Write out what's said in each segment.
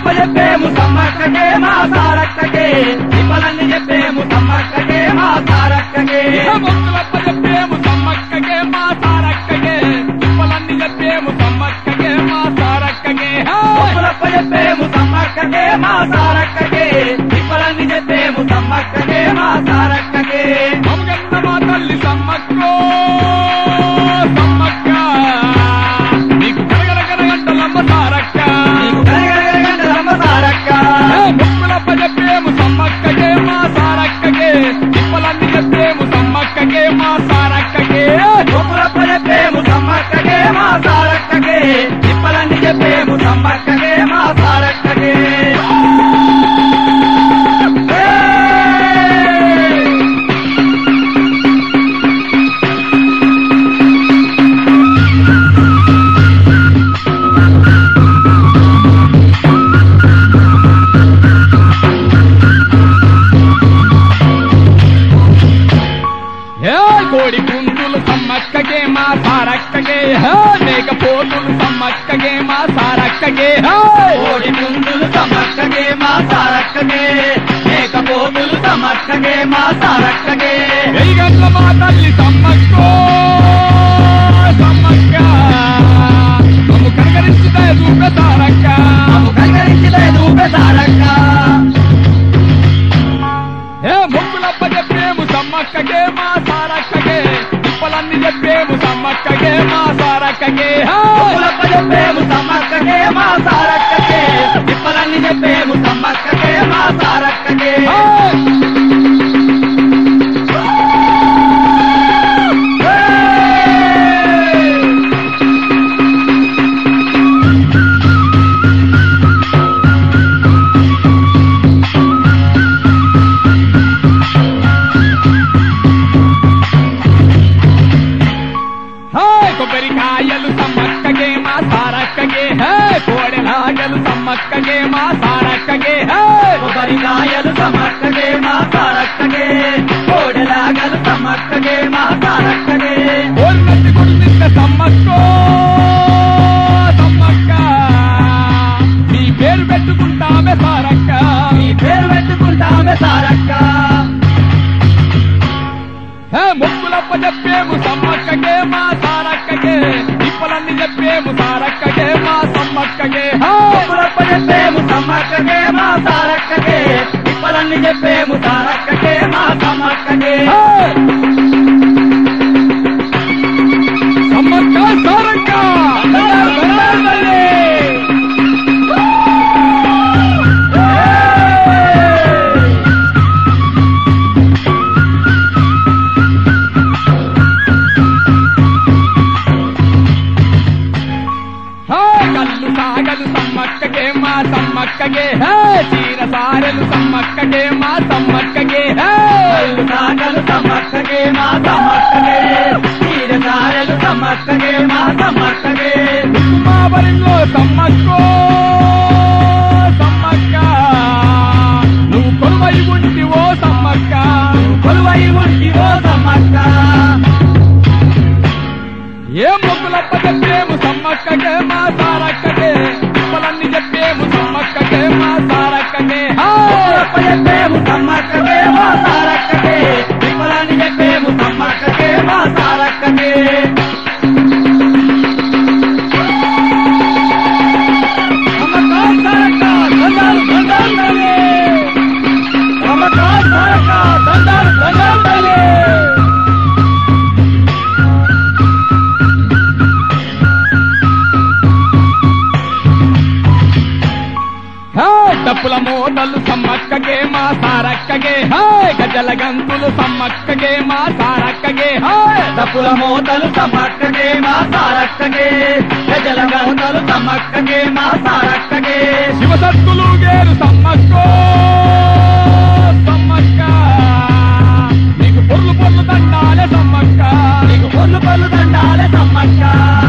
చెప్పేము సమ్మక్కకే మా సారక్కకే తిప్పలన్నీ చెప్పేము సమ్మక్కకే మా సారక్కకే మొక్కులప్ప చెప్పేము సమ్మక్కగే మా సారక్కగే తిప్పలన్నీ చెప్పేము సమ్మక్కగే మా సారక్కగే మొక్కులప్ప చెప్పేము సమ్మక్కకే మా సారక్కకే తిప్పలన్నీ చెప్పేము సమ్మక్కకే మా సారక్కకే మమగన్న మా తల్లి సమ్మక్కో సమ్మక్క నీకు కరగల కరగంటలమ్మ సారక్క నీకు గరగరగరగంటలమ్మ సారక్క మొక్కులప్ప చెప్పేము సమ్మక్కగే మా సారక్కగే తిప్పలన్నీ చెప్పేము సమ్మక్కగే మా సారక్కగే మొక్కులప్ప చెప్పేము సమ్మక్కకే మా సారక్కకే తిప్పలన్నీ చెప్పేము సమ్మక్కకే మా సారక్కకే హే కోడి పుంజులు సమ్మక్కగే మా సారక్కగే హే మేకపోతులు సమ్మక్కగే మా సారక్కగే హే కోడి పుంజులు సమ్మక్కగే మా సారక్కగే మేకపోతులు సమ్మక్కగే మా సారక్కగే వెయ్యగండ్ల మా తల్లి సమ్మక్కో సమ్మక్క మమ్ము కనకరించుతా చూపే సారక్క మాకు కనికరించితే దూపే సారక్క హే మొక్కులప్ప చెప్పేము సమ్మక్కగే మా సారక్కగే తిప్పలన్నీ చెప్పేము సమ్మక్కగే మా సారక్కగే హే పులప్ప చెప్పేము సమ్మక్కగే మా సారక్కగే తిప్పలన్నీ చెప్పేము సమ్మక్కగే మా సారక్కగే హే హే కొబ్బరికాయలు సమ్మక్కగే మా సారక్కగే హే కోడెలాగలు సమ్మక్కగే మా సారక్కగే హే కొబ్బరికాయలు సమ్మక్కగే మా సారక్కగే కోడెలాగలు సమ్మక్కగే మా సారక్కగే ఓర్నట్టి గుర్తింత సమ్మక్కో సమ్మక్క నీ పేరు పెట్టుకుంటామే సారక్క మీ పేరు పెట్టుకుంటామే సారక్క హే ముక్కులప్ప చెప్పేము సమ్మక్కగే మా సారక్కగే తిప్పలన్నీ చెప్పేము సారక్కగే మా సమ్మక్కగే హే పులప్ప చెప్పేము సమ్మక్కగే మా సారక్కగే తిప్పలన్నీ చెప్పేము సారక్కగే మా సమ్మక్కగే హే! సమ్మక్క సారక్క దండాలు హే కళ్ళు సాగలు సమ్మక్కగే మా సమ్మక్కగే హే చీర సారెలు సమ్మక్కగే మా సమ్మక్కగే హే కళ్ళు నాగలు సమ్మక్కగే మా సమ్మక్కగే తీర సారెలు సమ్మక్కగే మా సమ్మక్కగే కుమావరిలో సమ్మక్కో సమ్మక్క నువ్వు కొలువై ఉంటి ఓ సమ్మక్క కొలువై ఉంటి ఓ సమ్మక్క ఏ మొగ్గులప్ప చెప్పేము సమ్మక్కగే మా సారక్కగే తిప్పలన్నీ చెప్పేము సమ్మక్కగే మా సారక్కగే హే! కొలువప్ప చెప్పేము సమ్మక్కగే మా సారక్కగే తిప్పలని చెప్పేము సమ్మక్కగే మా సారక్కగే సమ్మక్క సారక్క దండాలు దండాలు తల్లి. సమ్మక్క సారక్క దండాలు దండాలు తల్లి. హే డప్పుల మోతలు సమ్మక్కగే మా సారక్కగే హే గజల గంతులు సమ్మక్కగే మా సారక్కగే హే తప్పుల మోతలు సమ్మక్కగే మా సారక్కగే ప్రజల మోతలు సమ్మక్కగే మా సారక్కగే శివసత్తులు గేరు సమ్మక్కో సమ్మక్క నీకు పొర్లు పొర్లు దండాలే సమ్మక్క నీకు పొల్లు పొల్లు దండాలే సమ్మక్క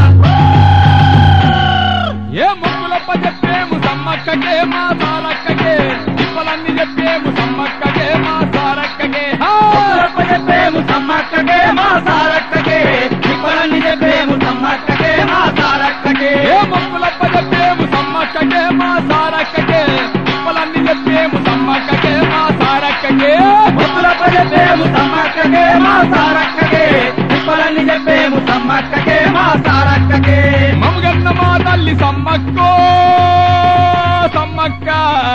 ఏ ముగ్గులప్ప చెప్పేము సమ్మక్కగే మా సారక్కగే తిప్పలన్నీ చెప్పేము సమ్మక్కగే మా సారక్కగే హే తప్పులప్ప చెప్పేము సమ్మక్కగే మా సారక్కగే నిప్పులన్నీ చెప్పేము సమ్మక్కగే మా సారక్కగే ఏ మొక్కులప్ప చెప్పేము సమ్మక్కగే మా సారక్కగే సమ్మక్క